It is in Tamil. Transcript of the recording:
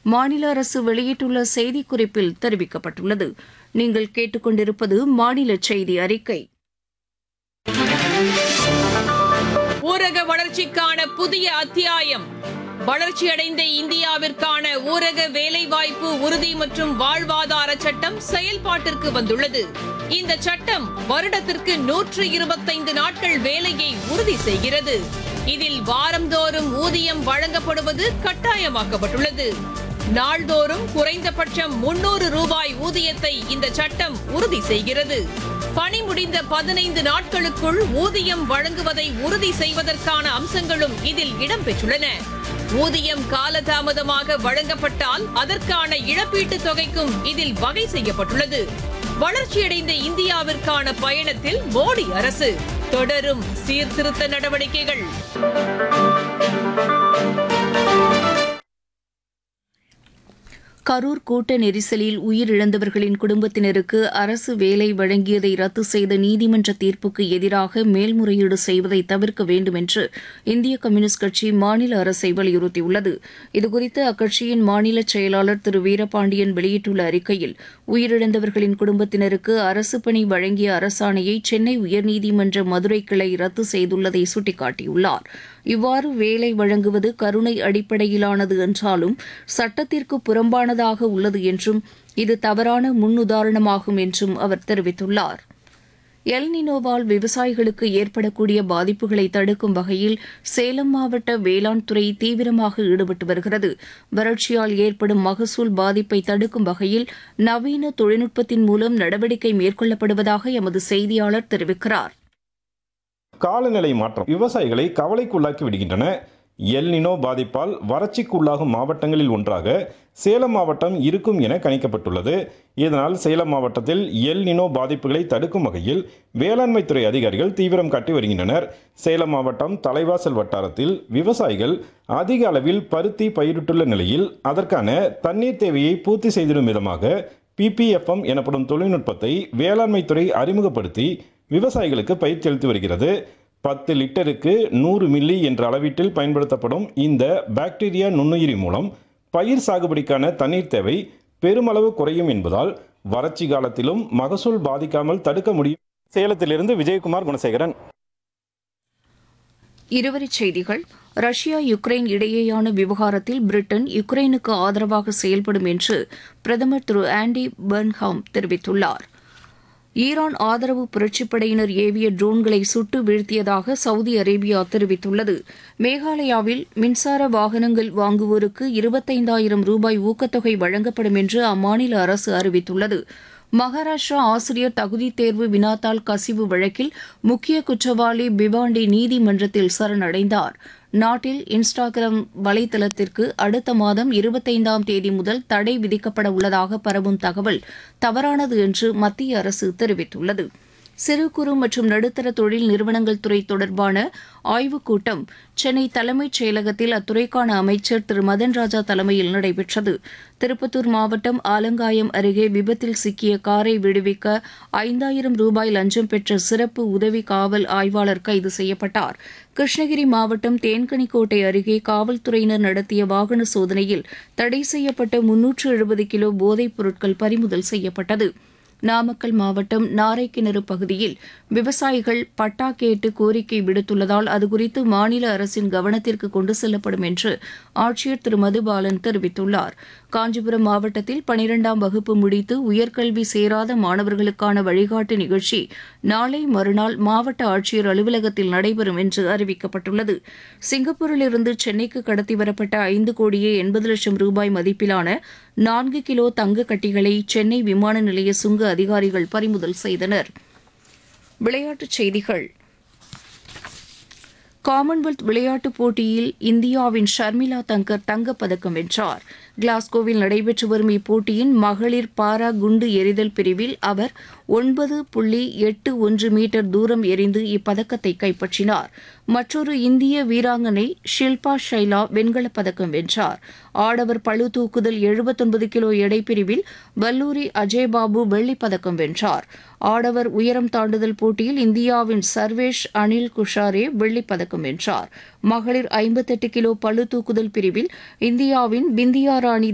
மாநில அரசு வெளியிட்டுள்ள செய்திக்குறிப்பில் தெரிவிக்கப்பட்டுள்ளது நீங்கள் கேட்டுக்கொண்டிருப்பது மாநில செய்தி அறிக்கை ஊரக வளர்ச்சிக்கான புதிய அத்தியாயம் வளர்ச்சியடைந்த இந்தியாவிற்கான ஊரக வேலைவாய்ப்பு உறுதி மற்றும் வாழ்வாதார சட்டம் செயல்பாட்டிற்கு வந்துள்ளது இந்த சட்டம் வருடத்திற்கு நூற்று இருபத்தைந்து நாட்கள் வேலையை உறுதி செய்கிறது இதில் வாரந்தோறும் ஊதியம் வழங்கப்படுவது கட்டாயமாக்கப்பட்டுள்ளது நாள்தோறும் குறைந்தபட்சம் முன்னூறு ரூபாய் ஊதியத்தை இந்த சட்டம் உறுதி செய்கிறது பணி முடிந்த பதினைந்து நாட்களுக்குள் ஊதியம் வழங்குவதை உறுதி செய்வதற்கான அம்சங்களும் இதில் இடம்பெற்றுள்ளன ஊதியம் காலதாமதமாக வழங்கப்பட்டால் அதற்கான இழப்பீட்டுத் தொகைக்கும் இதில் வகை செய்யப்பட்டுள்ளது வளர்ச்சியடைந்த இந்தியாவிற்கான பயணத்தில் மோடி அரசு தொடரும் சீர்திருத்த நடவடிக்கைகள் கரூர் கூட்ட நெரிசலில் உயிரிழந்தவர்களின் குடும்பத்தினருக்கு அரசு வேலை வழங்கியதை ரத்து செய்த நீதிமன்ற தீர்ப்புக்கு எதிராக மேல்முறையீடு செய்வதை தவிர்க்க வேண்டும் என்று இந்திய கம்யூனிஸ்ட் கட்சி மாநில அரசை வலியுறுத்தியுள்ளது இதுகுறித்து அக்கட்சியின் மாநில செயலாளர் திரு வீரபாண்டியன் வெளியிட்டுள்ள அறிக்கையில் உயிரிழந்தவர்களின் குடும்பத்தினருக்கு அரசு பணி வழங்கிய அரசாணையை சென்னை உயர்நீதிமன்ற மதுரை கிளை ரத்து செய்துள்ளதை சுட்டிக்காட்டியுள்ளார் இவ்வாறு வேலை வழங்குவது கருணை அடிப்படையிலானது என்றாலும் சட்டத்திற்கு புறம்பானதாக உள்ளது என்றும் இது தவறான முன்னுதாரணமாகும் என்றும் அவர் தெரிவித்துள்ளார் எல் நினோவால் விவசாயிகளுக்கு ஏற்படக்கூடிய பாதிப்புகளை தடுக்கும் வகையில் சேலம் மாவட்ட வேளாண் துறை தீவிரமாக ஈடுபட்டு வருகிறது வறட்சியால் ஏற்படும் மகசூல் பாதிப்பை தடுக்கும் வகையில் நவீன தொழில்நுட்பத்தின் மூலம் நடவடிக்கை மேற்கொள்ளப்படுவதாக எமது செய்தியாளர் தெரிவிக்கிறார் காலநிலை மாற்றம் விவசாயிகளை கவலைக்குள்ளாக்கி விடுகின்றன எல் நினோ பாதிப்பால் வறட்சிக்குள்ளாகும் மாவட்டங்களில் ஒன்றாக சேலம் மாவட்டம் இருக்கும் என கணிக்கப்பட்டுள்ளது இதனால் சேலம் மாவட்டத்தில் எல் நினோ பாதிப்புகளை தடுக்கும் வகையில் வேளாண்மைத்துறை அதிகாரிகள் தீவிரம் காட்டி வருகின்றனர் சேலம் மாவட்டம் தலைவாசல் வட்டாரத்தில் விவசாயிகள் அதிக அளவில் பருத்தி பயிரிட்டுள்ள நிலையில் அதற்கான தண்ணீர் தேவையை பூர்த்தி செய்திடும் விதமாக பிபிஎஃப்எம் எனப்படும் தொழில்நுட்பத்தை வேளாண்மைத்துறை அறிமுகப்படுத்தி விவசாயிகளுக்கு பயிற்சி அளித்து வருகிறது பத்து லிட்டருக்கு நூறு மில்லி என்ற அளவீட்டில் பயன்படுத்தப்படும் இந்த பாக்டீரியா நுண்ணுயிரி மூலம் பயிர் சாகுபடிக்கான தண்ணீர் தேவை பெருமளவு குறையும் என்பதால் வறட்சி காலத்திலும் மகசூல் பாதிக்காமல் தடுக்க முடியும் சேலத்திலிருந்து விஜயகுமார் குணசேகரன் இருவரிச் செய்திகள் ரஷ்யா யுக்ரைன் இடையேயான விவகாரத்தில் பிரிட்டன் யுக்ரைனுக்கு ஆதரவாக செயல்படும் என்று பிரதமர் திரு ஆண்டி பெர்ன்ஹாம் தெரிவித்துள்ளார் ஈரான் ஆதரவு புரட்சிப்படையினர் ஏவிய ட்ரோன்களை சுட்டு வீழ்த்தியதாக சவுதி அரேபியா தெரிவித்துள்ளது மேகாலயாவில் மின்சார வாகனங்கள் வாங்குவோருக்கு இருபத்தைந்தாயிரம் ரூபாய் ஊக்கத்தொகை வழங்கப்படும் என்று அம்மாநில அரசு அறிவித்துள்ளது மகாராஷ்டிரா ஆசிரியர் தகுதித் தேர்வு வினாத்தாள் கசிவு வழக்கில் முக்கிய குற்றவாளி பிவாண்டி நீதிமன்றத்தில் சரணடைந்தார் நாட்டில் இன்ஸ்டாகிராம் வலைதளத்திற்கு அடுத்த மாதம் இருபத்தைந்தாம் தேதி முதல் தடை விதிக்கப்பட உள்ளதாக பரவும் தகவல் தவறானது என்று மத்திய அரசு தெரிவித்துள்ளது சிறு குறு மற்றும் நடுத்தர தொழில் நிறுவனங்கள் துறை தொடர்பான ஆய்வுக் கூட்டம் சென்னை தலைமைச் செயலகத்தில் அத்துறைக்கான அமைச்சர் திரு மதன் ராஜா தலைமையில் நடைபெற்றது திருப்பத்தூர் மாவட்டம் ஆலங்காயம் அருகே விபத்தில் சிக்கிய காரை விடுவிக்க ஐந்தாயிரம் ரூபாய் லஞ்சம் பெற்ற சிறப்பு உதவி காவல் ஆய்வாளர் கைது செய்யப்பட்டார் கிருஷ்ணகிரி மாவட்டம் தேன்கனிக்கோட்டை அருகே காவல்துறையினர் நடத்திய வாகன சோதனையில் தடை செய்யப்பட்ட முன்னூற்று எழுபது கிலோ போதைப் பொருட்கள் பறிமுதல் செய்யப்பட்டது நாமக்கல் மாவட்டம் நாரைக்கிணறு பகுதியில் விவசாயிகள் பட்டா கேட்டு கோரிக்கை விடுத்துள்ளதால் அதுகுறித்து மாநில அரசின் கவனத்திற்கு கொண்டு செல்லப்படும் என்று ஆட்சியர் திரு மதுபாலன் தெரிவித்துள்ளார் காஞ்சிபுரம் மாவட்டத்தில் பனிரெண்டாம் வகுப்பு முடித்து உயர்கல்வி சேராத மாணவர்களுக்கான வழிகாட்டு நிகழ்ச்சி நாளை மறுநாள் மாவட்ட ஆட்சியர் அலுவலகத்தில் நடைபெறும் என்று அறிவிக்கப்பட்டுள்ளது சிங்கப்பூரிலிருந்து சென்னைக்கு கடத்தி வரப்பட்ட ஐந்து கோடியே எண்பது லட்சம் ரூபாய் மதிப்பிலான நான்கு கிலோ தங்க கட்டிகளை சென்னை விமான நிலைய சுங்க அதிகாரிகள் பறிமுதல் செய்தனர் விளையாட்டுச் செய்திகள் காமன்வெல்த் விளையாட்டுப் போட்டியில் இந்தியாவின் ஷர்மிளா தங்கர் தங்கப்பதக்கம் வென்றார் கிளாஸ்கோவில் நடைபெற்று வரும் இப்போட்டியின் மகளிர் பாரா குண்டு எறிதல் பிரிவில் அவர் ஒன்பது புள்ளி எட்டு ஒன்று மீட்டர் தூரம் எறிந்து இப்பதக்கத்தை கைப்பற்றினார் மற்றொரு இந்திய வீராங்கனை ஷில்பா ஷைலா வெண்கலப் பதக்கம் வென்றார் ஆடவர் பளு தூக்குதல் எழுபத்தொன்பது கிலோ எடை பிரிவில் வல்லூரி அஜய்பாபு வெள்ளிப் பதக்கம் வென்றார் ஆடவர் உயரம் தாண்டுதல் போட்டியில் இந்தியாவின் சர்வேஷ் அனில் குஷாரே வெள்ளிப் பதக்கம் வென்றார் மகளிர் ஐம்பத்தெட்டு கிலோ பளு தூக்குதல் பிரிவில் இந்தியாவின் பிந்தியா ராணி